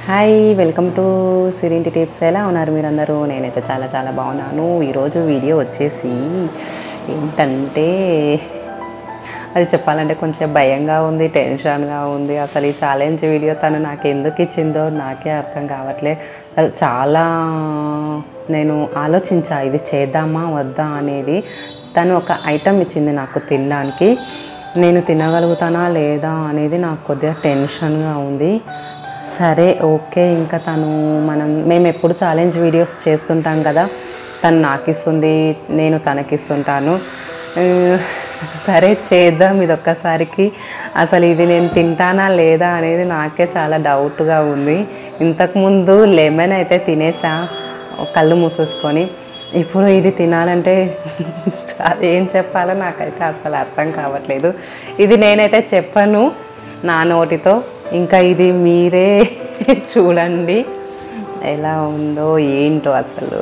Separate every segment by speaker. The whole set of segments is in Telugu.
Speaker 1: Hi welcome to Sirinti tips ఎలా ఉన్నారు మీరందరూ నేనైతే చాలా చాలా బాగున్నాను ఈరోజు వీడియో వచ్చేసి ఏంటంటే అది చెప్పాలంటే కొంచెం భయంగా ఉంది టెన్షన్గా ఉంది అసలు ఈ ఛాలెంజ్ వీడియో తను నాకు ఎందుకు ఇచ్చిందో నాకే అర్థం కావట్లే అసలు చాలా నేను ఆలోచించా ఇది చేద్దామా వద్దా అనేది తను ఒక ఐటమ్ ఇచ్చింది నాకు తినడానికి నేను తినగలుగుతానా లేదా అనేది నాకు కొద్దిగా టెన్షన్గా ఉంది సరే ఓకే ఇంకా తను మనం మేము ఎప్పుడు ఛాలెంజ్ వీడియోస్ చేస్తుంటాం కదా తను నాకు ఇస్తుంది నేను తనకిస్తుంటాను ఆ, సరే చేద్దాం ఇది ఒక్కసారికి అసలు ఇది నేను తింటానా లేదా అనేది నాకే చాలా డౌట్గా ఉంది ఇంతకుముందు లెమన్ అయితే తినేసా కళ్ళు మూసేసుకొని ఇప్పుడు ఇది తినాలంటే చాలా ఏం చెప్పాలో నాకైతే అసలు అర్థం కావట్లేదు ఇది నేనైతే చెప్పను నా నోటితో ఇంకా ఇది మీరే చూడండి ఎలా ఉందో ఏంటో అసలు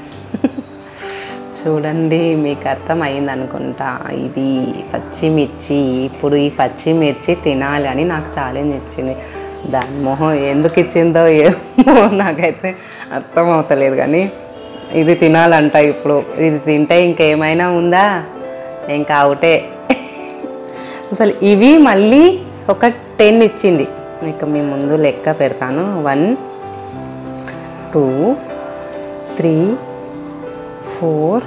Speaker 1: చూడండి మీకు అర్థమైంది అనుకుంటా ఇది పచ్చిమిర్చి ఇప్పుడు ఈ పచ్చిమిర్చి తినాలి అని నాకు ఛాలెంజ్ ఇచ్చింది దాని మొహం ఎందుకు ఇచ్చిందో ఏమో నాకైతే అర్థం అవుతలేదు కానీ ఇది తినాలంట ఇప్పుడు ఇది తింటే ఇంకేమైనా ఉందా ఇంకా అవుటే అసలు ఇవి మళ్ళీ ఒక టెన్ ఇచ్చింది మీకు మీ ముందు లెక్క పెడతాను one two three four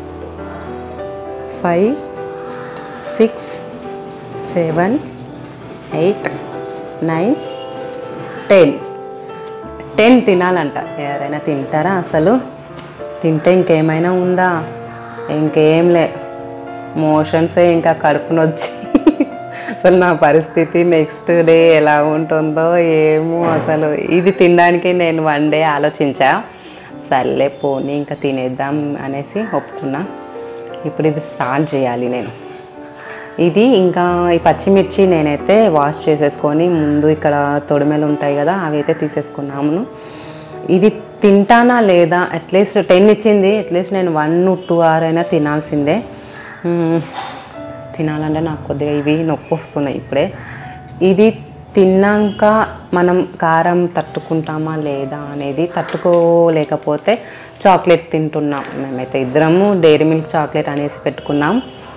Speaker 1: five six seven eight nine ten ten తినాలంట ఎవరైనా తింటారా అసలు తింటే ఇంకేమైనా ఉందా ఇంకేం లే మోషన్సే ఇంకా కడుపు నొచ్చి అసలు నా పరిస్థితి నెక్స్ట్ డే ఎలా ఉంటుందో ఏమో అసలు ఇది తినడానికి నేను వన్ డే ఆలోచించా సర్లే పోనీ ఇంకా తినేద్దాం అనేసి ఒప్పుకున్నా ఇప్పుడు ఇది స్టార్ట్ చేయాలి నేను ఇది ఇంకా ఈ పచ్చిమిర్చి నేనైతే వాష్ చేసేసుకొని ముందు ఇక్కడ తొడిమెలు ఉంటాయి కదా అవి అయితే తీసేసుకున్నాము ఇది తింటానా లేదా అట్లీస్ట్ టెన్ ఇచ్చింది అట్లీస్ట్ నేను వన్ టూ అవర్ అయినా తినాల్సిందే మ్మ్. తినాలంటే నాకు కొద్దిగా ఇవి నొప్పి వస్తున్నాయి ఇప్పుడే ఇది తిన్నాక మనం కారం తట్టుకుంటామా లేదా అనేది తట్టుకోలేకపోతే చాక్లెట్ తింటున్నాం మేమైతే ఇద్దరము డైరీ మిల్క్ చాక్లెట్ అనేసి పెట్టుకున్నాం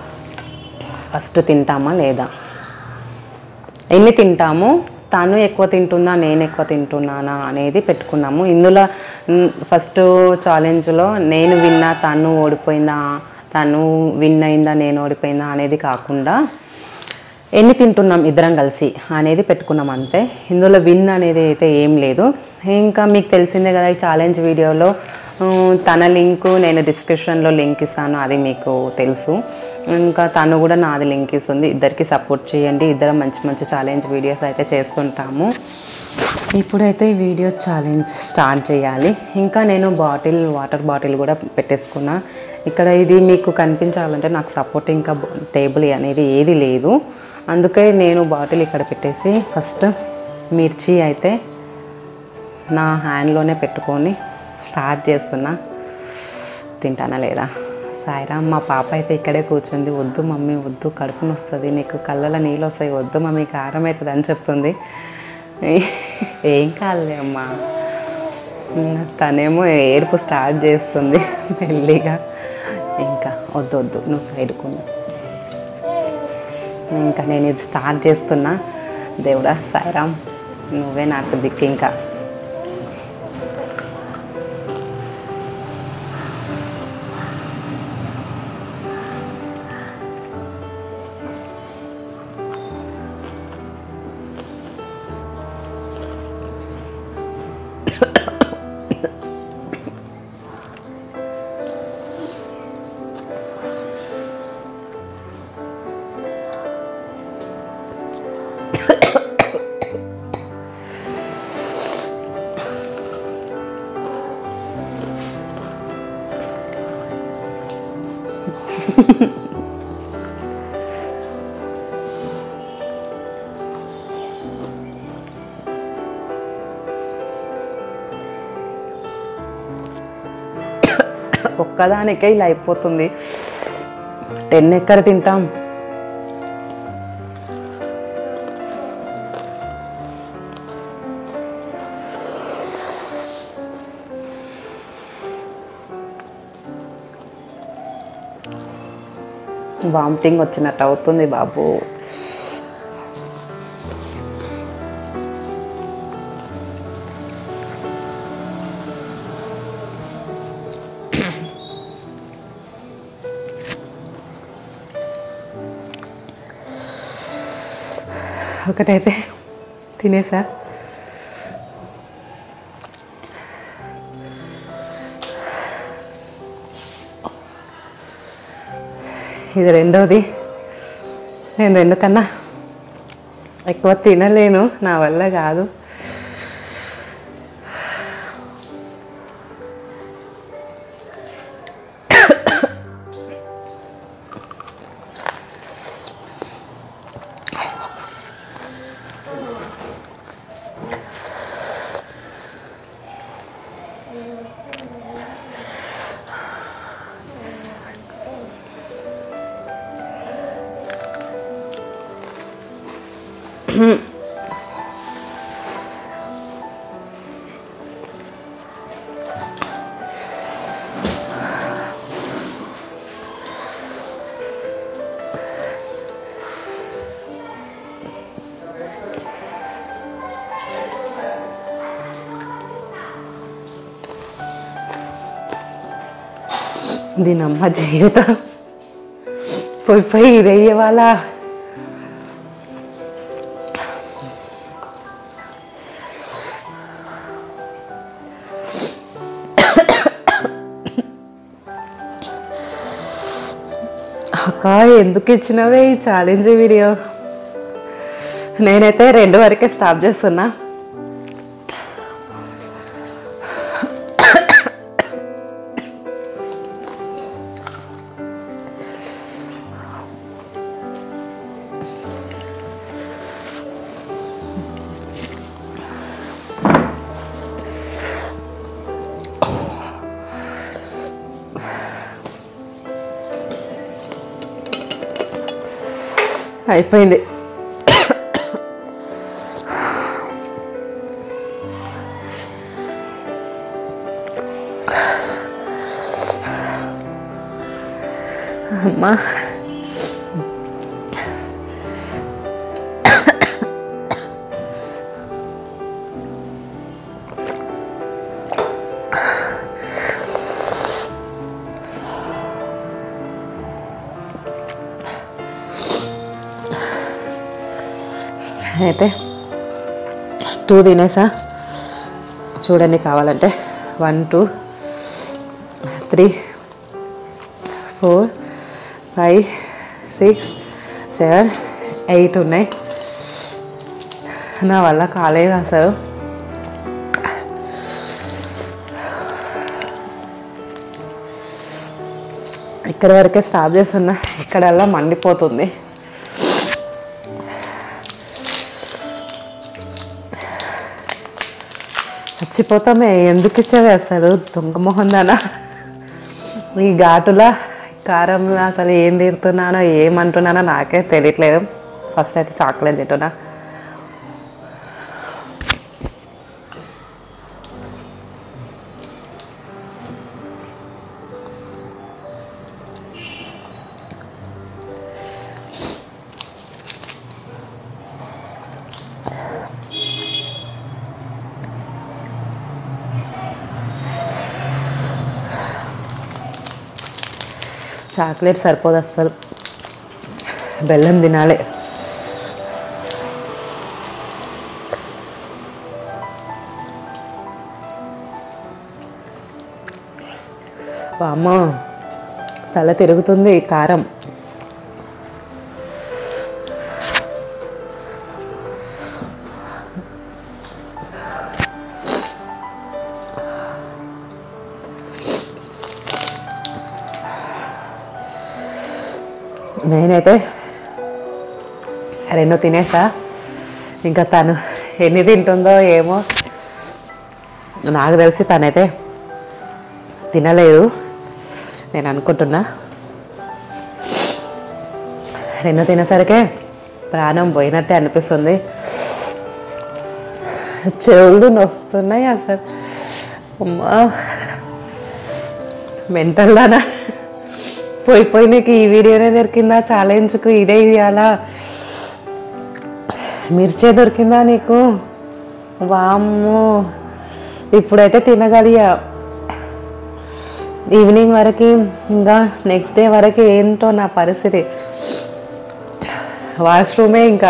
Speaker 1: ఫస్ట్ తింటామా లేదా ఎన్ని తింటాము తను ఎక్కువ తింటుందా నేను ఎక్కువ తింటున్నానా అనేది పెట్టుకున్నాము ఇందులో మ్, ఫస్ట్ ఛాలెంజ్లో నేను విన్నా తను ఓడిపోయిందా తను విన్ అయిందా నేను ఓడిపోయిందా అనేది కాకుండా ఎన్ని తింటున్నాం ఇద్దరం కలిసి అనేది పెట్టుకున్నాం అంతే ఇందులో విన్ అనేది అయితే ఏం లేదు ఇంకా మీకు తెలిసిందే కదా ఈ ఛాలెంజ్ వీడియోలో ఆ, తన లింకు నేను డిస్క్రిప్షన్లో లింక్ ఇస్తాను అది మీకు తెలుసు ఇంకా తను కూడా నాది లింక్ ఇస్తుంది ఇద్దరికి సపోర్ట్ చేయండి ఇద్దరం మంచి మంచి ఛాలెంజ్ వీడియోస్ అయితే చేస్తుంటాము ఇప్పుడైతే ఈ వీడియో ఛాలెంజ్ స్టార్ట్ చేయాలి ఇంకా నేను బాటిల్ వాటర్ బాటిల్ కూడా పెట్టేసుకున్నా ఇక్కడ ఇది మీకు కనిపించాలంటే నాకు సపోర్ట్ ఇంకా టేబుల్ అనేది ఏది లేదు అందుకే నేను బాటిల్ ఇక్కడ పెట్టేసి ఫస్ట్ మిర్చి అయితే నా హ్యాండ్లోనే పెట్టుకొని స్టార్ట్ చేస్తున్నా తింటానా లేదా సాయిరామ్ మా పాప అయితే ఇక్కడే కూర్చుంది వద్దు మమ్మీ వద్దు కడుపు నొస్తుంది నీకు కళ్ళలో నీళ్ళు వస్తాయి వద్దు మమ్మీ కారం అవుతుంది అని చెప్తుంది ఏం కాదులే అమ్మా తనేమో ఏడుపు స్టార్ట్ చేస్తుంది మెల్లిగా ఇంకా వద్దు వద్దు నువ్వు సైడ్కున్నా ఇంకా నేను ఇది స్టార్ట్ చేస్తున్నా దేవుడా సాయిరామ్ నువ్వే నాకు దిక్కు ఇంకా ఒక్కదానికే ఇలా అయిపోతుంది టెన్ ఎక్కడ తింటాం వామిటింగ్ వచ్చినట్టు అవుతుంది బాబు ఒకటైతే తినేసా ఇది రెండోది నేను రెండు కన్నా ఎక్కువ తినలేను నా వల్ల కాదు దీనమ్మ జీవితం పోయి పోయి ఇది వాళ్ళ అక్క ఎందుకు ఇచ్చినవే ఈ ఛాలెంజ్ వీడియో నేనైతే రెండు వరకే స్టాప్ చేస్తున్నా అయిపోయింది అమ్మా అయితే టూ తినేసా చూడండి కావాలంటే one two three four five six seven eight ఉన్నాయి నా వల్ల కాలేదు అసలు ఇక్కడ వరకే స్టాప్ చేస్తున్నా ఇక్కడల్లా మండిపోతుంది చచ్చిపోతామే ఎందుకు ఇచ్చావే అసలు దొంగ మొహం దానా ఈ ఘాటులా కారంలో అసలు ఏం తింటున్నానో ఏమంటున్నానో నాకే తెలియట్లేదు ఫస్ట్ అయితే చాక్లెట్ తింటున్నా చాక్లెట్ సరిపోదు అస్సలు బెల్లం తినాలి అమ్మ తల తిరుగుతుంది ఈ కారం నేనైతే రెండు తినేసా ఇంకా తను ఎన్ని తింటుందో ఏమో నాకు తెలిసి తనైతే తినలేదు నేను అనుకుంటున్నా రెండు తినేసరికే ప్రాణం పోయినట్టే అనిపిస్తుంది చెవులు నొస్తున్నాయి అసలు అమ్మా మెంటల్దానా పోయి పోయి నీకు ఈ వీడియోనే దొరికిందా ఛాలెంజ్కు ఇదే ఇవ్వాలా మిర్చే దొరికిందా నీకు వామ్మో ఇప్పుడైతే తినగలిగా ఈవినింగ్ వరకు ఇంకా నెక్స్ట్ డే వరకు ఏంటో నా పరిస్థితి వాష్రూమే ఇంకా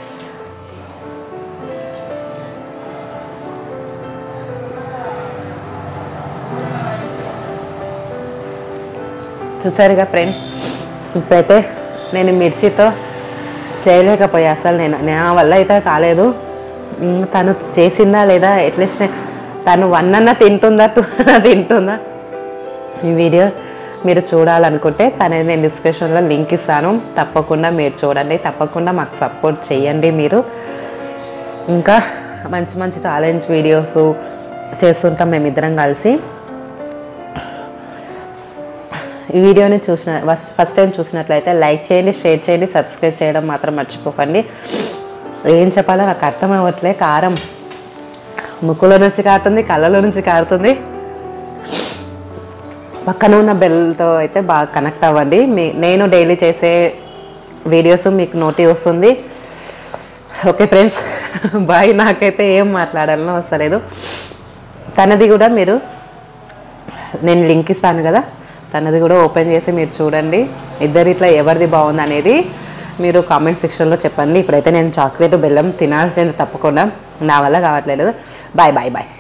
Speaker 1: చూసారుగా ఫ్రెండ్స్ ఇప్పుడైతే నేను మిర్చితో చేయలేకపోయా అసలు నేను నా వల్ల అయితే కాలేదు ఉమ్, తను చేసిందా లేదా అట్లీస్ట్ తను వన్ అన్న తింటుందా టూ అన్న తింటుందా ఈ వీడియో మీరు చూడాలనుకుంటే తనది నేను డిస్క్రిప్షన్లో లింక్ ఇస్తాను తప్పకుండా మీరు చూడండి తప్పకుండా మాకు సపోర్ట్ చేయండి మీరు ఇంకా మంచి మంచి ఛాలెంజ్ వీడియోస్ చేస్తుంటాం మేమిద్దరం కలిసి ఈ వీడియోని చూసిన ఫస్ట్ ఫస్ట్ టైం చూసినట్లయితే లైక్ చేయండి షేర్ చేయండి సబ్స్క్రైబ్ చేయడం మాత్రం మర్చిపోకండి ఏం చెప్పాలో నాకు అర్థం అవ్వట్లే కారం ముక్కులో నుంచి కారుతుంది కళ్ళలో నుంచి కారుతుంది పక్కన ఉన్న బెల్తో అయితే బాగా కనెక్ట్ అవ్వండి మీ నేను డైలీ చేసే వీడియోస్ మీకు నోటి వస్తుంది ఓకే ఫ్రెండ్స్ బాయ్ నాకైతే ఏం మాట్లాడాలనో వస్తలేదు తనది కూడా మీరు నేను లింక్ ఇస్తాను కదా తనది కూడా ఓపెన్ చేసి మీరు చూడండి ఇద్దరు ఇట్లా ఎవరిది బాగుంది అనేది మీరు కామెంట్ సెక్షన్లో చెప్పండి ఇప్పుడైతే నేను చాక్లెట్ బెల్లం తినాల్సింది తప్పకుండా నా వల్ల కావట్లేదు బాయ్ బాయ్ బాయ్